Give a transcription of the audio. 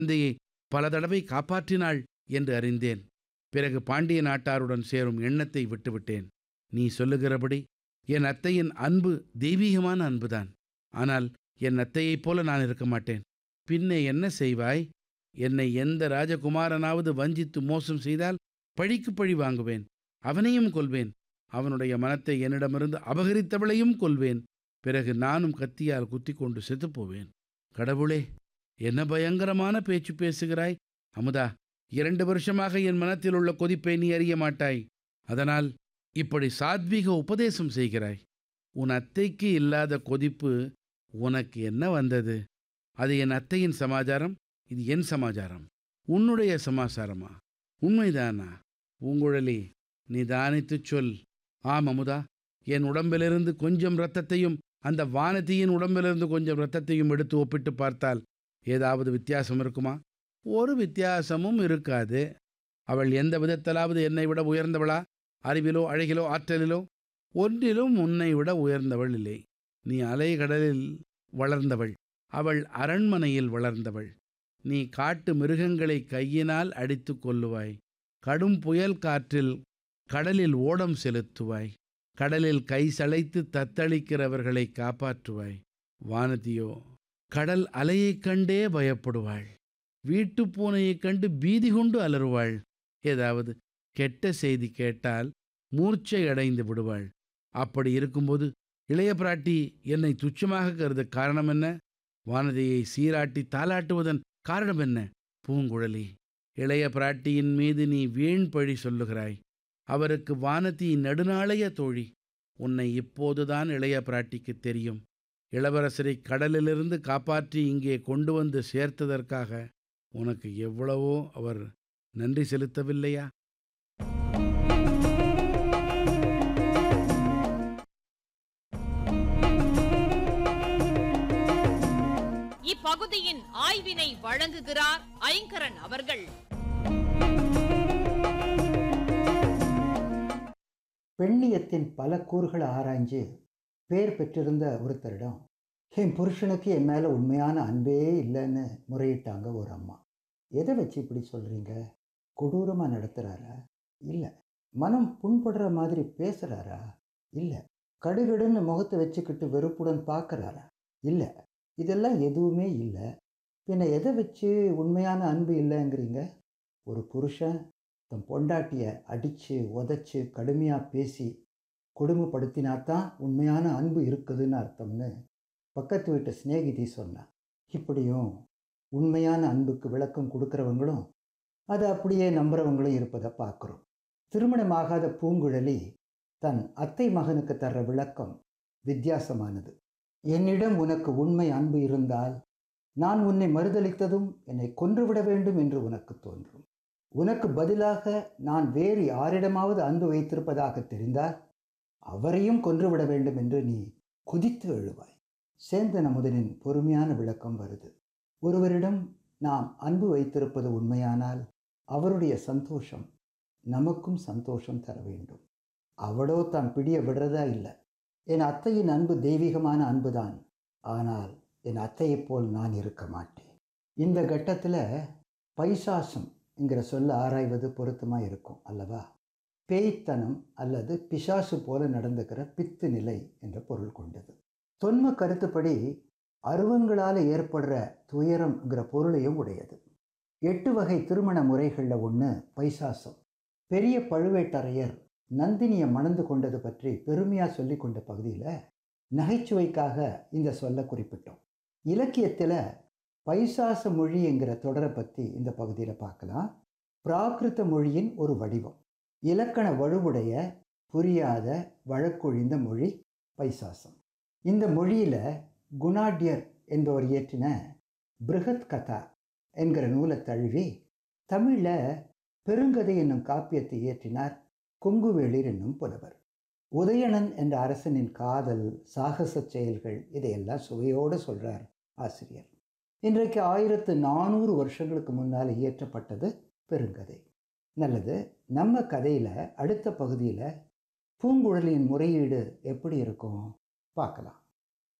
தந்தையை பல தடவை காப்பாற்றினாள் என்று அறிந்தேன் பிறகு பாண்டிய நாட்டாருடன் சேரும் எண்ணத்தை விட்டுவிட்டேன் நீ சொல்லுகிறபடி என் அத்தையின் அன்பு தெய்வீகமான அன்புதான் ஆனால் என் அத்தையைப் போல நான் இருக்க மாட்டேன் பின்னே என்ன செய்வாய் என்னை எந்த ராஜகுமாரனாவது வஞ்சித்து மோசம் செய்தால் பழிக்கு பழி வாங்குவேன் அவனையும் கொல்வேன் அவனுடைய மனத்தை என்னிடமிருந்து அபகரித்தவளையும் கொல்வேன் பிறகு நானும் கத்தியால் குத்தி கொண்டு செத்துப்போவேன் கடவுளே என்ன பயங்கரமான பேச்சு பேசுகிறாய் அமுதா இரண்டு வருஷமாக என் மனத்தில் உள்ள கொதிப்பை நீ அறிய மாட்டாய் அதனால் இப்படி சாத்வீக உபதேசம் செய்கிறாய் உன் அத்தைக்கு இல்லாத கொதிப்பு உனக்கு என்ன வந்தது அது என் அத்தையின் சமாச்சாரம் இது என் சமாச்சாரம் உன்னுடைய சமாச்சாரமா உண்மைதானா பூங்குழலி நீ தானித்துச் சொல் ஆம் அமுதா என் உடம்பிலிருந்து கொஞ்சம் இரத்தத்தையும் அந்த வானதியின் உடம்பிலிருந்து கொஞ்சம் இரத்தத்தையும் எடுத்து ஒப்பிட்டு பார்த்தால் ஏதாவது வித்தியாசம் இருக்குமா ஒரு வித்தியாசமும் இருக்காது அவள் எந்த விதத்திலாவது என்னை விட உயர்ந்தவளா அறிவிலோ அழகிலோ ஆற்றலிலோ ஒன்றிலும் உன்னை விட உயர்ந்தவள் இல்லை நீ அலைகடலில் வளர்ந்தவள் அவள் அரண்மனையில் வளர்ந்தவள் நீ காட்டு மிருகங்களை கையினால் அடித்து கொல்லுவாய் கடும் புயல் காற்றில் கடலில் ஓடம் செலுத்துவாய் கடலில் கை சளைத்து தத்தளிக்கிறவர்களை காப்பாற்றுவாய் வானதியோ கடல் அலையைக் கண்டே பயப்படுவாள் வீட்டுப் பூனையைக் கண்டு பீதி கொண்டு அலறுவாள் ஏதாவது கெட்ட செய்தி கேட்டால் மூர்ச்சை அடைந்து விடுவாள் அப்படி இருக்கும்போது இளைய பிராட்டி என்னை துச்சமாக கருத காரணம் என்ன வானதியை சீராட்டி தாலாட்டுவதன் காரணம் என்ன பூங்குழலி இளைய பிராட்டியின் மீது நீ வீண் பழி சொல்லுகிறாய் அவருக்கு வானதி நெடுநாளைய தோழி உன்னை இப்போதுதான் இளைய பிராட்டிக்கு தெரியும் இளவரசரை கடலிலிருந்து காப்பாற்றி இங்கே கொண்டு வந்து சேர்த்ததற்காக உனக்கு எவ்வளவோ அவர் நன்றி செலுத்தவில்லையா இப்பகுதியின் ஆய்வினை வழங்குகிறார் ஐங்கரன் அவர்கள் பெண்ணியத்தின் பல கூறுகளை ஆராய்ஞ்சு பேர் பெற்றிருந்த ஒருத்தரிடம் என் புருஷனுக்கு என் மேலே உண்மையான அன்பே இல்லைன்னு முறையிட்டாங்க ஒரு அம்மா எதை வச்சு இப்படி சொல்கிறீங்க கொடூரமாக நடத்துகிறாரா இல்லை மனம் புண்படுற மாதிரி பேசுகிறாரா இல்லை கடுகடுன்னு முகத்தை வச்சுக்கிட்டு வெறுப்புடன் பார்க்குறாரா இல்லை இதெல்லாம் எதுவுமே இல்லை பின்ன எதை வச்சு உண்மையான அன்பு இல்லைங்கிறீங்க ஒரு புருஷன் தன் பொண்டாட்டியை அடித்து உதச்சி கடுமையாக பேசி கொடுமைப்படுத்தினாதான் உண்மையான அன்பு இருக்குதுன்னு அர்த்தம்னு பக்கத்து வீட்டு சிநேகிதி சொன்னான் இப்படியும் உண்மையான அன்புக்கு விளக்கம் கொடுக்குறவங்களும் அதை அப்படியே நம்புறவங்களும் இருப்பதை பார்க்குறோம் திருமணமாகாத பூங்குழலி தன் அத்தை மகனுக்கு தர்ற விளக்கம் வித்தியாசமானது என்னிடம் உனக்கு உண்மை அன்பு இருந்தால் நான் உன்னை மறுதளித்ததும் என்னை கொன்றுவிட வேண்டும் என்று உனக்கு தோன்றும் உனக்கு பதிலாக நான் வேறு யாரிடமாவது அன்பு வைத்திருப்பதாக தெரிந்தால் அவரையும் கொன்றுவிட வேண்டும் என்று நீ குதித்து எழுவாய் சேந்தன் அமுதனின் பொறுமையான விளக்கம் வருது ஒருவரிடம் நாம் அன்பு வைத்திருப்பது உண்மையானால் அவருடைய சந்தோஷம் நமக்கும் சந்தோஷம் தர வேண்டும் அவளோ தான் பிடிய விடுறதா இல்லை என் அத்தையின் அன்பு தெய்வீகமான அன்புதான் ஆனால் என் அத்தையைப் போல் நான் இருக்க மாட்டேன் இந்த கட்டத்தில் பைசாசம் என்கிற சொல்ல ஆராய்வது பொருத்தமாக இருக்கும் அல்லவா பேய்த்தனம் அல்லது பிசாசு போல நடந்துக்கிற பித்து நிலை என்ற பொருள் கொண்டது தொன்ம கருத்துப்படி அருவங்களால் ஏற்படுற துயரம்ங்கிற பொருளையும் உடையது எட்டு வகை திருமண முறைகளில் ஒன்று பைசாசம் பெரிய பழுவேட்டரையர் நந்தினியை மணந்து கொண்டது பற்றி பெருமையாக சொல்லி கொண்ட பகுதியில் நகைச்சுவைக்காக இந்த சொல்ல குறிப்பிட்டோம் இலக்கியத்தில் பைசாச மொழி என்கிற தொடரை பற்றி இந்த பகுதியில் பார்க்கலாம் பிராகிருத மொழியின் ஒரு வடிவம் இலக்கண வலுவுடைய புரியாத வழக்கொழிந்த மொழி பைசாசம் இந்த மொழியில் குணாட்யர் என்பவர் இயற்றின பிருகத் கதா என்கிற நூலை தழுவி தமிழில் பெருங்கதை என்னும் காப்பியத்தை இயற்றினார் கொங்குவேளிர் என்னும் புலவர் உதயணன் என்ற அரசனின் காதல் சாகச செயல்கள் இதையெல்லாம் சுவையோடு சொல்கிறார் ஆசிரியர் இன்றைக்கு ஆயிரத்து நானூறு வருஷங்களுக்கு முன்னால் இயற்றப்பட்டது பெருங்கதை நல்லது நம்ம கதையில் அடுத்த பகுதியில் பூங்குழலியின் முறையீடு எப்படி இருக்கும் பார்க்கலாம்